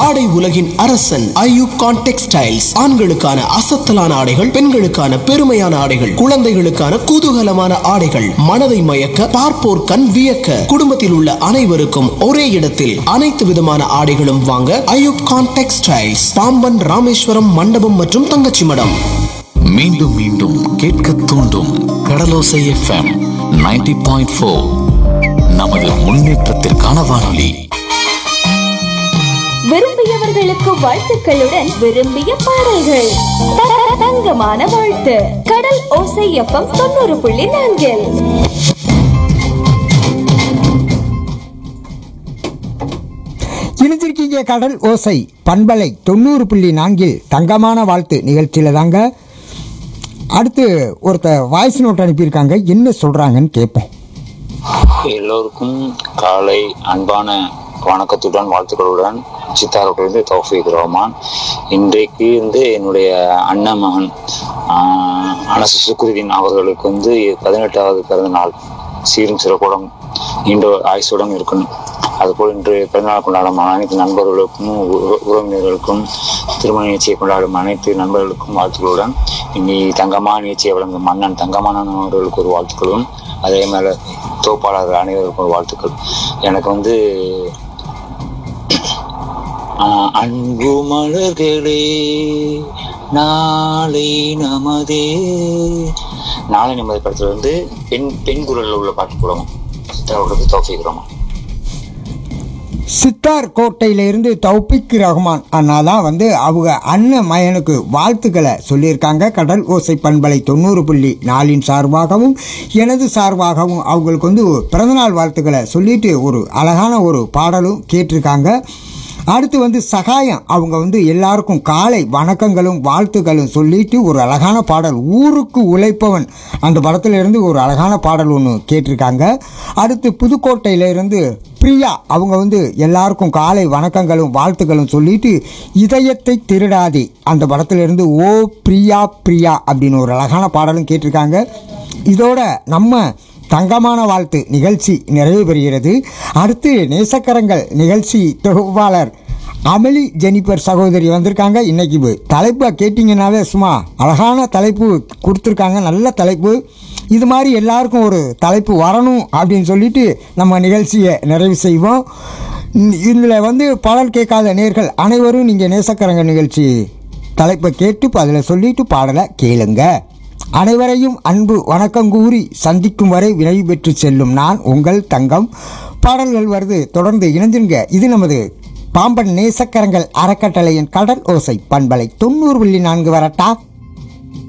ஆடை உலகின் அரசன் ஐயூப் கான் டெக்ஸ்டைல்ஸ் ஆண்களுக்கான அசத்தலான ஆடைகள் பெண்களுக்கான பெருமையான ஆடைகள் குழந்தைகளுக்கான குதூகலமான ஆடைகள் மனதை மயக்க பார்ப்போர் கண் வியக்க குடும்பத்தில் உள்ள அனைவருக்கும் ஒரே இடத்தில் அனைத்து விதமான ஆடைகளும் வாங்க ஐயூப் கான் டெக்ஸ்டைல்ஸ் பாம்பன் ராமேஸ்வரம் மண்டபம் மற்றும் தங்கச்சி மடம் மீண்டும் மீண்டும் கேட்க தூண்டும் கடலோசை எஃப்எம் 90.4 பாயிண்ட் ஃபோர் நமது முன்னேற்றத்திற்கான வானொலி விரும்பியவர்களுக்கு வாழ்த்துக்களுடன் விரும்பிய பாடல்கள் த- தங்கமான வாழ்த்து கடல் ஓசை எஃப்எம் தொண்ணூறு புள்ளி நான்கில் இணைஞ்சிருக்கீங்க கடல் ஓசை பண்பலை தொண்ணூறு புள்ளி நான்கில் தங்கமான வாழ்த்து நிகழ்ச்சியில் தாங்க அடுத்து ஒருத்தர் வாய்ஸ் நோட் அனுப்பியிருக்காங்க என்ன சொல்கிறாங்கன்னு கேட்போம் எல்லோருக்கும் காலை அன்பான வணக்கத்துடன் வாழ்த்துக்களுடன் சித்தாரோட்டிலிருந்து தௌஃபீக் ரஹ்மான் இன்றைக்கு வந்து என்னுடைய அண்ணன் மகன் ஆஹ், அனசு சுக்ருதீன் அவர்களுக்கு வந்து பதினெட்டாவது பிறந்த நாள் சீரும் சிறப்புடன் நீண்ட ஆயுசுடன் இருக்கணும் அதுபோல் இன்று பிறந்தநாள் கொண்டாடும் அனைத்து நண்பர்களுக்கும் உற- உறவினர்களுக்கும் திருமண நிகழ்ச்சியை கொண்டாடும் அனைத்து நண்பர்களுக்கும் வாழ்த்துக்களுடன் இன்னி தங்கமான நிகழ்ச்சியை வழங்கும் மன்னன் தங்கமான அவர்களுக்கு ஒரு வாழ்த்துக்களும் அதே மேல தோப்பாளர்கள் அனைவருக்கும் ஒரு வாழ்த்துக்கள் எனக்கு வந்து ஆஹ், அன்பு மலர்களே நாளை நமதே நாளை நமது படத்துல வந்து பெண் பெண் குரல்ல உள்ள பாட்டு போடுவோம் சித்தாரோட தோஃபிக்கிறோமா சித்தார் கோட்டையிலிருந்து தௌபிக் ரஹ்மான் அண்ணா தான் வந்து அவங்க அண்ணன் மயனுக்கு வாழ்த்துக்களை சொல்லியிருக்காங்க கடல் ஓசை பண்பலை தொண்ணூறு புள்ளி நாலின் சார்பாகவும் எனது சார்பாகவும் அவங்களுக்கு வந்து பிறந்தநாள் வாழ்த்துக்களை சொல்லிட்டு ஒரு அழகான ஒரு பாடலும் கேட்டிருக்காங்க அடுத்து வந்து சகாயம் அவங்க வந்து எல்லாருக்கும் காலை வணக்கங்களும் வாழ்த்துக்களும் சொல்லிட்டு ஒரு அழகான பாடல் ஊருக்கு உழைப்பவன் அந்த படத்துல இருந்து ஒரு அழகான பாடல் ஒன்று கேட்டிருக்காங்க அடுத்து புதுக்கோட்டையில இருந்து பிரியா அவங்க வந்து எல்லாருக்கும் காலை வணக்கங்களும் வாழ்த்துக்களும் சொல்லிட்டு இதயத்தை திருடாதே அந்த படத்துல இருந்து ஓ பிரியா பிரியா அப்படின்னு ஒரு அழகான பாடலும் கேட்டிருக்காங்க இதோட நம்ம தங்கமான வாழ்த்து நிகழ்ச்சி நிறைவு பெறுகிறது அடுத்து நேசக்கரங்கள் நிகழ்ச்சி தொகுப்பாளர் அமளி ஜெனிபர் சகோதரி வந்திருக்காங்க இன்னைக்கு இது தலைப்பை கேட்டிங்கனாவே சும்மா அழகான தலைப்பு கொடுத்துருக்காங்க நல்ல தலைப்பு இது மாதிரி எல்லாருக்கும் ஒரு தலைப்பு வரணும் அப்படின்னு சொல்லிட்டு நம்ம நிகழ்ச்சியை நிறைவு செய்வோம் இதில் வந்து பாடல் கேட்காத நேர்கள் அனைவரும் நீங்கள் நேசக்கரங்க நிகழ்ச்சி தலைப்பை கேட்டு அதில் சொல்லிட்டு பாடலை கேளுங்க அனைவரையும் அன்பு வணக்கம் கூறி சந்திக்கும் வரை விரைவு பெற்று செல்லும் நான் உங்கள் தங்கம் பாடல்கள் வருது தொடர்ந்து இணைஞ்சிருங்க இது நமது பாம்பன் நேசக்கரங்கள் அறக்கட்டளையின் கடல் ஓசை பண்பலை தொண்ணூறு புள்ளி நான்கு வரட்டா